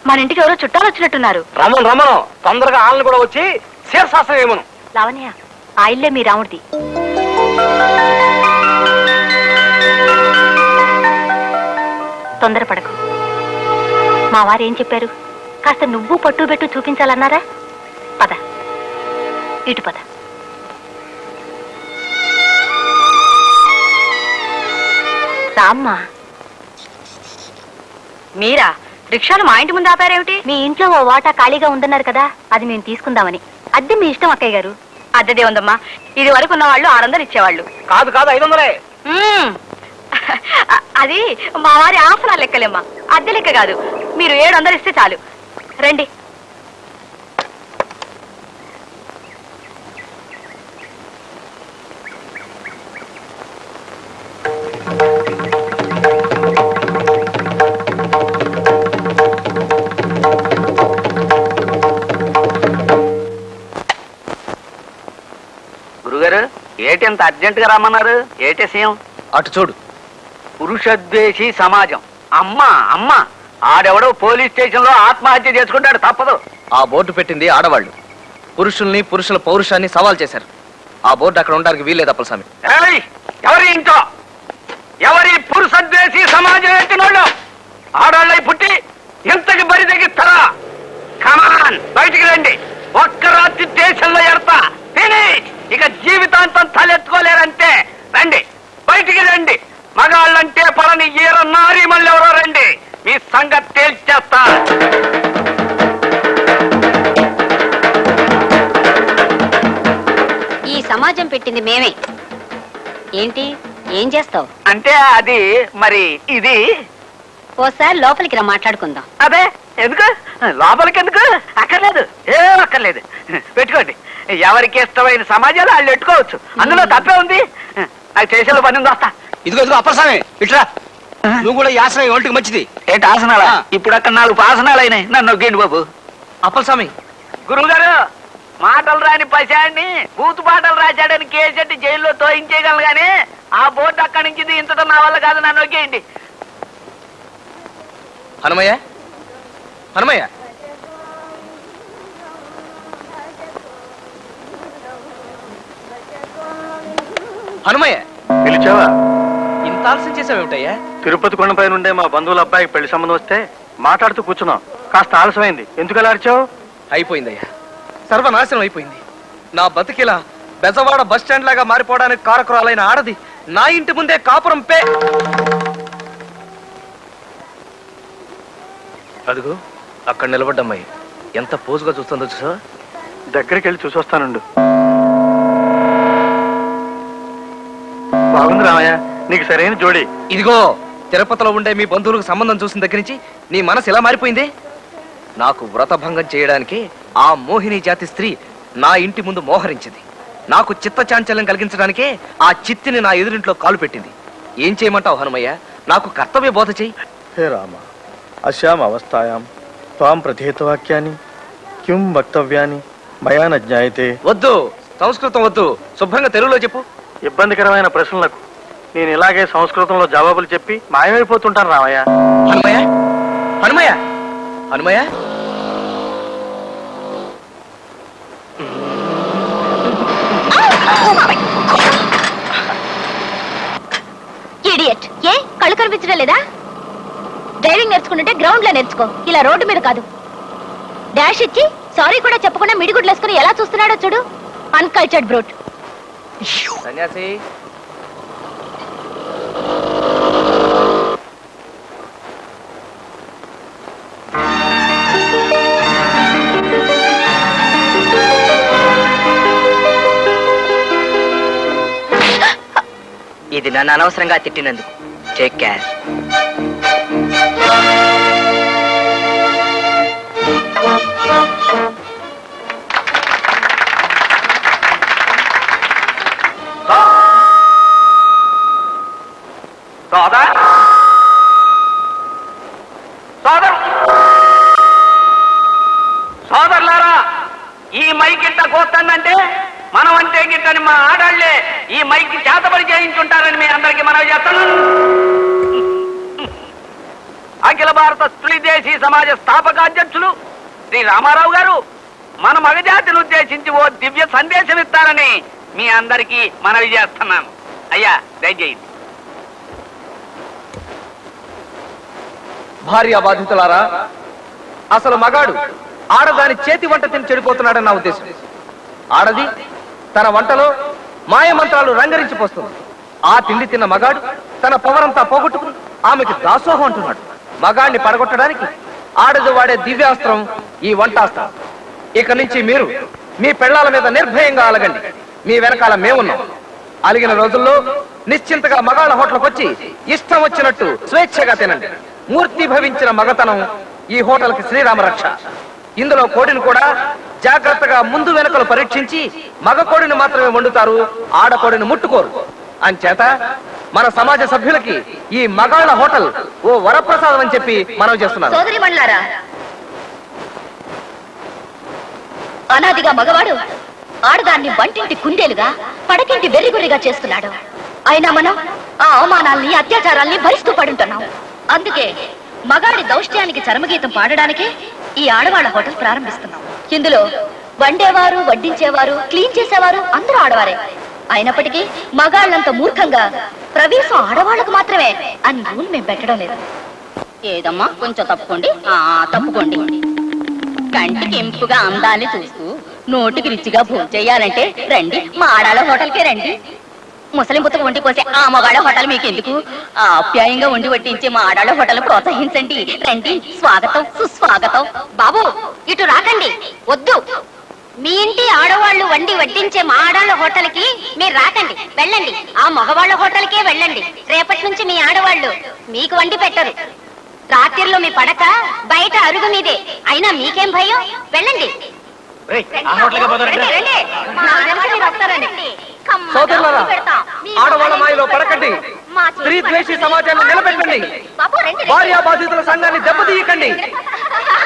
మన ఇంటికి ఎవరో చుట్టాలు వచ్చినట్టున్నారు రమను రమను తొందరగా ఆళ్ళని కూడా వచ్చి శీర్షాస్త్రం ఏమను లావణ్య ఆ ఇల్లే మీ రాముడిది తొందరపడకు మా వారు ఏం చెప్పారు కాస్త నువ్వు పట్టు పెట్టు చూపించాలన్నారా పద ఇటు పద రామ్మా మీరా రిక్షాలు మా ఇంటి ముందు ఆపారేమిటి మీ ఇంట్లో ఓ వాటా ఖాళీగా ఉందన్నారు కదా అది మేము తీసుకుందామని అద్దె మీ ఇష్టం అక్కయ్య గారు అద్దెదే ఉందమ్మా ఇది వరకు ఉన్న వాళ్ళు ఆరు వందలు ఇచ్చేవాళ్ళు కాదు కాదు ఐదు వందలే మ్మ్. అ- అది మా వారి ఆసనాలు లెక్కలేమ్మా అద్దె లెక్క కాదు మీరు ఏడు వందలు ఇస్తే చాలు రండి గురుగారు ఏటి అంత అర్జెంట్ గా రమ్మన్నారు ఏటి సీఎం అటు చూడు పురుషద్వేషి సమాజం అమ్మ అమ్మ ఆడెవడో పోలీస్ స్టేషన్ లో ఆత్మహత్య చేసుకుంటాడు తప్పదు ఆ బోర్డు పెట్టింది ఆడవాళ్ళు పురుషుల్ని పురుషుల పౌరుషాన్ని సవాల్ చేశారు ఆ బోర్డు అక్కడ ఉండడానికి వీల్లేదు అప్పలస్వామి ఏయ్! ఎవరి ఇంట్లో ఎవరి పురుషద్వేషి సమాజం ఎత్తినోళ్ళు ఆడాళ్ళై పుట్టి ఇంతకి బరి తెగిస్తారా కమాన్ బయటికి రండి ఒక్క రాత్రి దేశంలో ఎడతా ఫినిష్ ఇక జీవితాంతం తలెత్తుకోలేరంటే రండి బయటికి రండి మగాళ్ళంటే పలని ఈర నారి మళ్ళీ ఎవరో రండి మీ సంగతి తేల్చేస్తా ఈ సమాజం పెట్టింది మేమే ఏంటి ఏం చేస్తావు అంటే అది మరి ఇది ఓసారి లోపలికి రా మాట్లాడుకుందాం అదే ఎందుకు లోపలికి ఎందుకు అక్కర్లేదు ఏం అక్కర్లేదు పెట్టుకోండి ఎవరికి ఇష్టమైన సమాజాలు వాళ్ళు పెట్టుకోవచ్చు అందులో తప్పే ఉంది నాకు చేసేలో పని ఉంది వస్తా ఇదిగో ఇదిగో అప్పలస్వామి ఇట్రా నువ్వు కూడా ఈ ఆశ్రయం ఒంటికి మంచిది ఏంటి ఆసనాలా ఇప్పుడు అక్కడ నాలుగు ఆసనాలు అయినాయి నన్ను నొగ్గండి బాబు అప్పలస్వామి గురువు గారు మాటలు రాని పశాన్ని బూతు పాటలు రాశాడని కేసెట్టి జైల్లో తోయించేయగలను కానీ ఆ బోర్డు అక్కడి నుంచి దించడం నా వల్ల కాదు నన్ను నొక్కేయండి హనుమయ్య హనుమయ్య హనుమయ్య పిలిచావా ఇంత ఆలస్యం చేసావేమిటయ్యా తిరుపతి కొండపై నుండే మా బంధువుల అబ్బాయికి పెళ్లి సంబంధం వస్తే మాట్లాడుతూ కూర్చున్నాం కాస్త ఆలస్యమైంది ఎందుకు అలా అరిచావు అయిపోయిందయ్యా సర్వనాశనం అయిపోయింది నా బతికిలా బెజవాడ బస్ స్టాండ్ లాగా మారిపోవడానికి కారకురాలైన ఆడది నా ఇంటి ముందే కాపురం పే అదిగో అక్కడ నిలబడ్డమ్మాయి ఎంత పోజుగా చూస్తుందో చూసా దగ్గరికి వెళ్ళి చూసొస్తానుండు బాగుంది రామయ్య నీకు సరైన జోడి ఇదిగో తిరుపతిలో ఉండే మీ బంధువులకు సంబంధం చూసిన దగ్గర నుంచి నీ మనసు ఎలా మారిపోయింది నాకు వ్రతభంగం చేయడానికి ఆ మోహిని జాతి స్త్రీ నా ఇంటి ముందు మోహరించింది నాకు చిత్త చాంచల్యం కలిగించడానికే ఆ చిత్తిని నా ఎదురింట్లో కాలు పెట్టింది ఏం చేయమంటావు హనుమయ్య నాకు కర్తవ్య బోధ చెయ్యి హే రామ అశ్యాం అవస్థాయాం త్వాం ప్రతిహితవాక్యాన్ని కిం వక్తవ్యాన్ని మయా న జ్ఞాయతే వద్దు సంస్కృతం వద్దు శుభ్రంగా తెలుగులో చెప్పు ఇబ్బందికరమైన ప్రశ్నలకు నేను ఇలాగే సంస్కృతంలో జవాబులు చెప్పి మాయమైపోతుంటాను రామయ్య హనుమయ్య హనుమయ్య హనుమయ్య ఇడియట్ ఏ కళ్ళు కనిపించడం లేదా డ్రైవింగ్ నేర్చుకుంటుంటే గ్రౌండ్ లో నేర్చుకో ఇలా రోడ్డు మీద కాదు డాష్ ఇచ్చి సారీ కూడా చెప్పకుండా మిడిగుడ్లు వేసుకుని ఎలా చూస్తున్నాడో చూడు అన్కల్చర్డ్ బ్రూట్ సన్యాసి ఇది నన్ను అనవసరంగా తిట్టినందుకు టేక్ కేర్ సోదర్ సోదర్ సోదరులారా ఈ మైక్ ఇట్ట కోస్తుందంటే మనం అంటే గిట్టని మా ఆడాళ్లే ఈ మైక్ చేతబడి చేయించుంటారని మీ అందరికి మనం చేస్తాను ఆ అఖిల భారత స్త్రీ దేశీ సమాజ స్థాపకాధ్యక్షులు శ్రీ రామారావు గారు మన మగజాతిని ఉద్దేశించి ఓ దివ్య సందేశం ఇస్తారని మీ అందరికీ మనవి చేస్తున్నాను అయ్యా దయచేయండి భార్య బాధితులారా అసలు మగాడు ఆడదాని చేతి వంట తిని చెడిపోతున్నాడని నా ఉద్దేశం ఆడది తన వంటలో మాయ మంత్రాలు రంగరించి పోస్తుంది ఆ తిండి తిన్న మగాడు తన పవరంతా పోగొట్టుకుని ఆమెకి దాసోహం అంటున్నాడు మగాడిని పడగొట్టడానికి ఆడది వాడే దివ్యాస్త్రం ఈ వంటాస్త్రం ఇక నుంచి మీరు మీ పెళ్ళాల మీద నిర్భయంగా అలగండి మీ వెనకాల మేమున్నాం అలిగిన రోజుల్లో నిశ్చింతగా మగాళ్ళ హోటల్కి వచ్చి ఇష్టం వచ్చినట్టు స్వేచ్ఛగా తినండి మూర్తి భవించిన మగతనం ఈ హోటల్కి శ్రీరామ రక్ష ఇందులో కోడిని కూడా జాగ్రత్తగా ముందు వెనకలు పరీక్షించి మగ కోడిని మాత్రమే వండుతారు ఆడ కోడిని ముట్టుకోరు అంచేత మన సమాజ సభ్యులకి ఈ మగాళ్ళ హోటల్ ఓ వరప్రసాదం అని చెప్పి మనం చేస్తున్నారు సోదరి మండలారా అనాదిగా మగవాడు ఆడదాన్ని వంటింటి కుందేలుగా పడకింటి వెర్రిగుర్రిగా చేస్తున్నాడు అయినా మనం ఆ అవమానాల్ని అత్యాచారాల్ని భరిస్తూ పడుంటున్నాం అందుకే మగాడి దౌష్ట్యానికి చరమగీతం పాడడానికే ఈ ఆడవాళ్ళ హోటల్ ప్రారంభిస్తున్నాం ఇందులో వండేవారు వడ్డించేవారు క్లీన్ చేసేవారు అందరూ ఆడవారే అయినప్పటికీ మగాళ్ళంత మూర్ఖంగా ప్రవేశం ఆడవాళ్ళకు మాత్రమే అని రూల్ మేము పెట్టడం లేదు ఏదమ్మా కొంచెం తప్పుకోండి ఆ తప్పుకోండి కంటికి ఎంపుగా అందాన్ని చూస్తూ నోటికి రుచిగా భోజనం చేయాలంటే రండి మా ఆడాల హోటల్కే రండి ముసలి ముత్తకు వండి కోసే ఆ మగాళ్ళ హోటల్ మీకు ఎందుకు ఆప్యాయంగా వండి వడ్డించే మా ఆడాళ్ళ హోటల్ ప్రోత్సహించండి రండి స్వాగతం సుస్వాగతం బాబు ఇటు రాకండి వద్దు మీ ఇంటి ఆడవాళ్ళు వండి వడ్డించే మా ఆడవాళ్ళ హోటల్కి మీరు రాకండి వెళ్ళండి ఆ మగవాళ్ళ హోటల్కే వెళ్ళండి రేపటి నుంచి మీ ఆడవాళ్ళు మీకు వండి పెట్టరు రాత్రిలో మీ పడక బయట అరుగు మీదే అయినా మీకేం భయం వెళ్ళండి రండి, రండి. నాకు తెలుసు మీరు వస్తారని. కమ్మగా సోదరులారా వండి పెడతాం. మీ ఆడవాళ్ళ మాయలో పడకండి మా స్త్రీ ద్వేషి సమాజాన్ని నిలబెట్టండి బాబు రండి, రండి. భార్యా బాధితుల సంఘాన్ని దెబ్బతీయకండి